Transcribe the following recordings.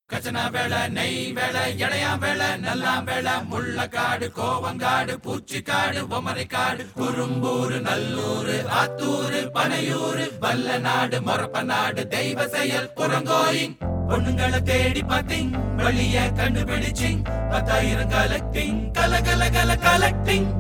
கச்சனா வேலை நெய் வேலை இளையா வேலை நல்லா வேலை முள்ளக்காடு கோவங்காடு பூச்சிக்காடு பொமரைக்காடு குறும்பூரு நல்லூரு ஆத்தூரு பனையூரு வல்ல நாடு மொரப்ப நாடு தெய்வ செயல் புறங்கோயிங் பொண்ணுங்களை தேடி பார்த்தீங் வழிய கண்டுபிடிச்சிங் பத்தாயிரம் கலெக்டிங் கல கல கல கலெக்டிங்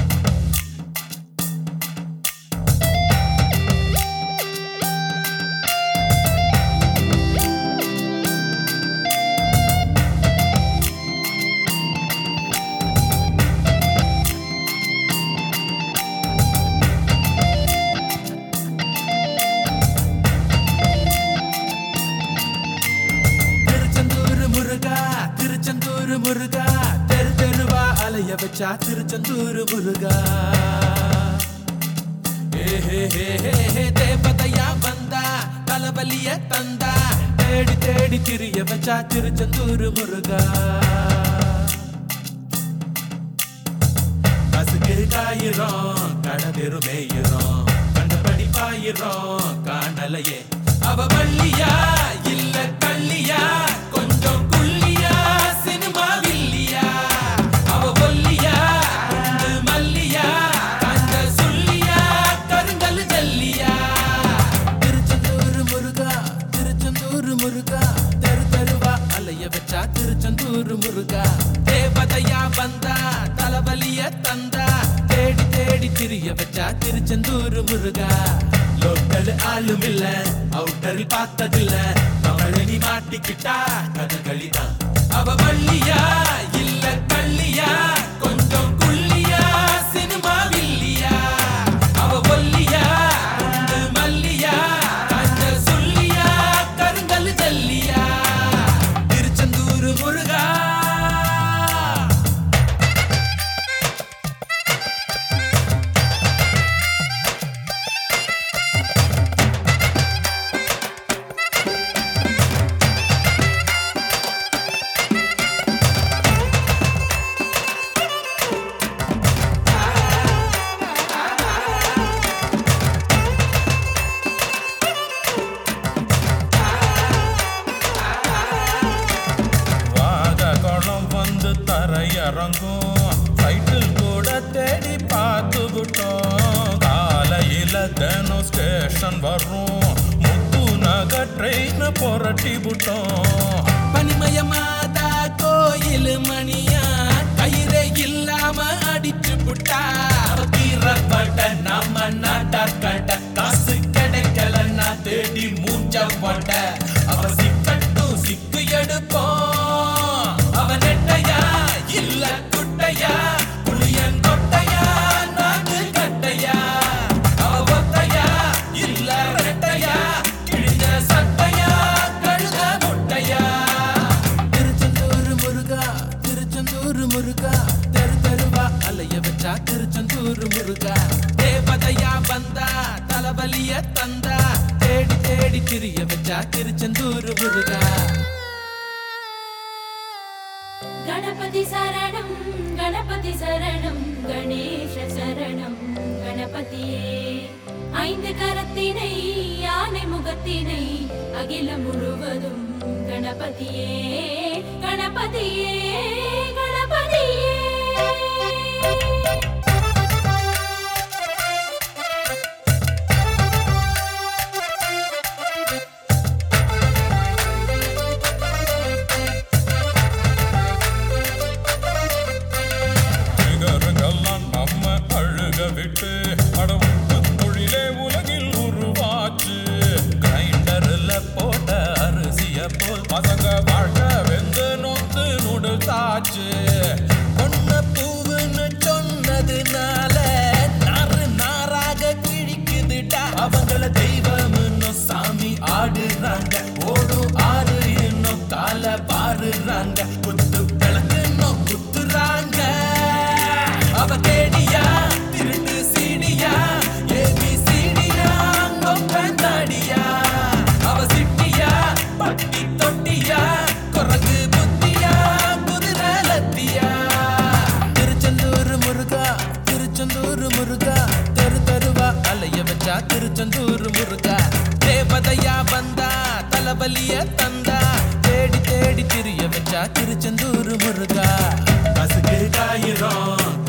திருச்செந்தூர் முருகா திருச்செந்தூர் முருகா தெரு தெருவா அலைய வச்சா திருச்செந்தூர் முருகா ஏ ஹே ஹே ஹே ஹே தேவதையா வந்தா தலைவலிய தந்தா தேடி தேடி திரிய வச்சா திருச்செந்தூர் முருகா பசுக்கு காயிரும் கடதெரு மேயிரும் கண்டபடி பாயிரும் காணலையே அவ வள்ளியா இல்ல கள்ளியா கொஞ்சம் குள்ளியா சினிமா வில்லியா அவ ஒல்லியா குண்டு மல்லியா கண்ட சொல்லியா கருங்கல் ஜல்லியா திருச்செந்தூர் முருகா திருச்செந்தூர் முருகா தெரு தெருவா அலைய வச்சா திருச்செந்தூர் முருகா தேவதையா வந்தா தலைவலிய தந்தா தேடி தேடி திரிய வச்சா திருச்செந்தூர் முருகா லோக்கல் ஆளும் இல்ல அவுட்டரில் பார்த்ததில்ல அவளி மாட்டிக்கிட்டா கதகளிதான் அவ வள்ளியா இல்ல கள்ளியா கொஞ்சம் குள்ளியா சினிமா வில்லியா அவ ஒல்லியா குண்டு மல்லியா கண்ட சொல்லியா கருங்கல் ஜல்லியா திருச்செந்தூர் முருகா வாத குளம் வந்து தரையிறங்கும் சைட்டில் கூட தேடி பார்த்து விட்டோம் காலையில தினம் ஸ்டேஷன் வரும் முத்து நகர் ட்ரெயின் புரட்டி விட்டோம் பனிமயமாதா கோயில் மணியா கயிறே இல்லாம அடிச்சு புட்டா தீரப்பட்ட நம்ம நாட்டா கட்ட காசு கிடைக்கலன்னா தேடி மூஞ்ச போட்ட அவ சிக்கட்டும் சிக்கு எடுப்போம் அவ நெட்டையா இல்ல குட்டையா புளியன் கொட்டையா நாக்கு கட்டையா அவ ஒத்தையா இல்ல ரெட்டையா கிழிஞ்ச சட்டையா கழுத முட்டையா திருச்செந்தூர் முருகா திருச்செந்தூர் முருகா தெரு தெருவா அலைய வச்சா திருச்செந்தூர் முருகா தேவதையா வந்தா தலைவலிய தந்தா தேடி தேடி திரிய வச்சா திருச்செந்தூர் முருகா गणपति शरणं गणपति शरणं गणेश சரணம் கணபதியே ஐந்து கரத்தினை யானை முகத்தினை அகிலம் முழுவதும் கணபதியே கணபதியே கணபதியே நிகருங்கெல்லாம் நம்ம அழுக விட்டு அடவுட்டு தொழிலே உலகில் உருவாச்சு கிரைண்டர்ல போட்ட அரிசிய போல் பசங்க வாழ்க்கை வெந்து நொந்து நுடுத்தாச்சு பொண்ண பூவுன்னு சொன்னதுனால நாறு நாராக கிழிக்குதுடா அவங்கள தெய்வம்னு சாமி ஆடுறாங்க ஓடும் ஆறு இன்னும் கால பாருறாங்க குத்து விளக்கு இன்னும் குத்துறாங்க அவ தேடியா திருட்டு சீடியா ஏபி சீடியா கொப்பந்தாடியா அவ சிட்டியா பட்டி தொட்டியா குரங்கு புத்தியா குதிரை லத்தியா திருச்செந்தூர் முருகா திருச்செந்தூர் முருகா தெரு தெருவா அலைய வச்சா திருச்செந்தூர் முருகா தேவதையா வந்தா தலைவலிய தந்தா தேடி தேடி தேடி திரிய வச்சா திருச்செந்தூர் முருகா பசுக்கு காயிரம்